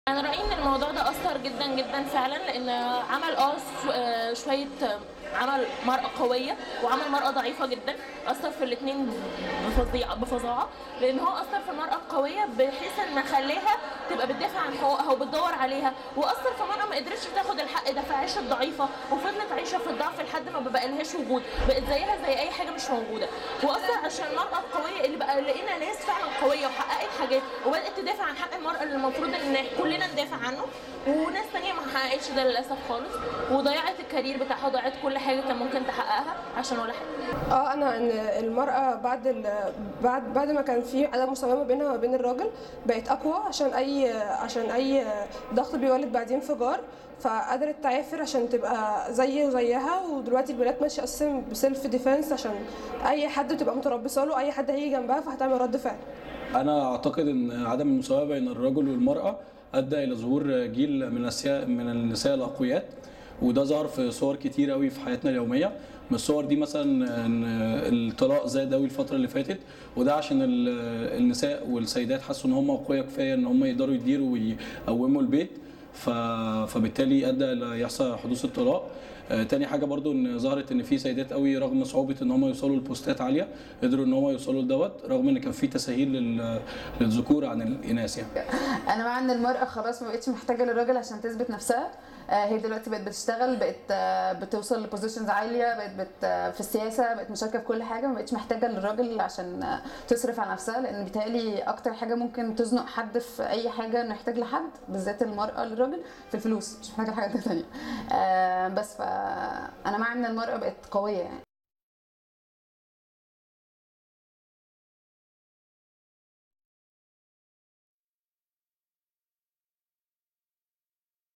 انا رايي ان الموضوع ده اثر جدا جدا فعلا لان عمل اه شو- آه، شويه آه، عمل مرأة قوية وعمل مرأة ضعيفة جدا أثر في الاثنين بفظيع بفظاعة لأن هو أثر في المرأة القوية بحيث إن خلاها تبقى بتدافع عن حقوقها وبتدور عليها وأثر في مرأة ما قدرتش تاخد الحق ده فعاشت ضعيفة وفضلت عايشة في الضعف لحد ما بقالهاش وجود بقت زيها زي أي حاجة مش موجودة وأثر عشان المرأة القوية اللي بقى لقينا ناس فعلا قوية وحققت حاجات وبدأت تدافع عن حق المرأة اللي المفروض إن كلنا ندافع عنه وناس تانية ما حققتش ده للأسف خالص وضيعت الكارير بتاعها وضيعت كل حاجة كان ممكن تحققها عشان ولا حاجة اه انا ان المراه بعد ال... بعد بعد ما كان في عدم مساواه ما بينها وبين الراجل بقت اقوى عشان اي عشان اي ضغط بيولد بعدين انفجار فقدرت تعافر عشان تبقى زي وزيها ودلوقتي البنات ماشيه اساسا بسيلف ديفense عشان اي حد بتبقى متربصه له اي حد هيجي جنبها فهتعمل رد فعل انا اعتقد ان عدم المساواه بين الرجل والمراه ادى الى ظهور جيل من النساء من النساء الاقوياء وده ظهر في صور كتير قوي في حياتنا اليوميه من الصور دي مثلا ان الطلاق زاد قوي الفتره اللي فاتت وده عشان ال- النساء والسيدات حسوا ان هم اقوياء كفايه ان هم يقدروا يديروا ويقوموا البيت ف... فبالتالي ادى الى يحصل حدوث الطلاق آه، تاني حاجه برضو ان ظهرت ان في سيدات قوي رغم صعوبه ان هم يوصلوا لبوستات عاليه قدروا ان هم يوصلوا لدوت رغم ان كان في تسهيل لل... للذكور عن الاناث يعني انا مع ان المراه خلاص ما بقتش محتاجه للراجل عشان تثبت نفسها آه، هي دلوقتي بقت بتشتغل بقت آه، بتوصل لبوزيشنز عاليه بقت بت آه، في السياسه بقت مشاركه في كل حاجه ما بقتش محتاجه للراجل عشان آه، تصرف على نفسها لان بيتهيألي اكتر حاجه ممكن تزنق حد في اي حاجه انه يحتاج لحد بالذات المراه للراجل في الفلوس مش محتاجه حاجه تانيه آه، بس فانا مع ان المراه بقت قويه يعني